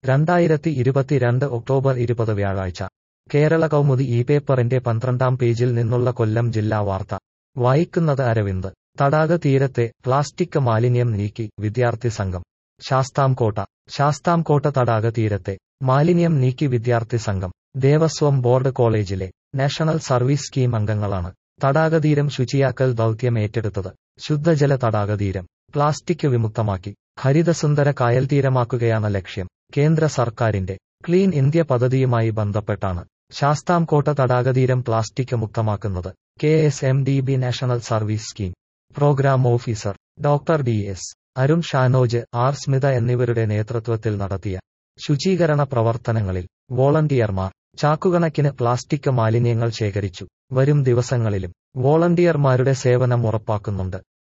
രണ്ടായിരത്തി ഇരുപത്തിരണ്ട് ഒക്ടോബർ ഇരുപത് വ്യാഴാഴ്ച കേരള കൗമുദി ഈ പേപ്പറിന്റെ പന്ത്രണ്ടാം പേജിൽ നിന്നുള്ള കൊല്ലം ജില്ലാ വാർത്ത വായിക്കുന്നത് അരവിന്ദ് തടാക തീരത്തെ പ്ലാസ്റ്റിക് മാലിന്യം നീക്കി വിദ്യാർത്ഥി സംഘം ശാസ്താംകോട്ട ശാസ്താംകോട്ട തടാക തീരത്തെ മാലിന്യം നീക്കി വിദ്യാർത്ഥി സംഘം ദേവസ്വം ബോർഡ് കോളേജിലെ നാഷണൽ സർവീസ് സ്കീം അംഗങ്ങളാണ് തടാകതീരം ശുചിയാക്കൽ ദൗത്യം ഏറ്റെടുത്തത് ശുദ്ധജല തടാകതീരം പ്ലാസ്റ്റിക് വിമുക്തമാക്കി ഹരിതസുന്ദര കായൽ തീരമാക്കുകയാണ് ലക്ഷ്യം കേന്ദ്ര സർക്കാരിന്റെ ക്ലീൻ ഇന്ത്യ പദ്ധതിയുമായി ബന്ധപ്പെട്ടാണ് ശാസ്താംകോട്ട തടാകതീരം പ്ലാസ്റ്റിക് മുക്തമാക്കുന്നത് K S M D B National Service Scheme programme officer doctor D S Arun Shanoj R Smitha എന്നിവരുടെ നേതൃത്വത്തിൽ നടത്തിയ ശുചീകരണ പ്രവർത്തനങ്ങളിൽ വോളണ്ടിയർമാർ ചാക്കുകണക്കിന് പ്ലാസ്റ്റിക് മാലിന്യങ്ങൾ ശേഖരിച്ചു വരും ദിവസങ്ങളിലും വോളണ്ടിയർമാരുടെ സേവനം ഉറപ്പാക്കുന്നുണ്ട്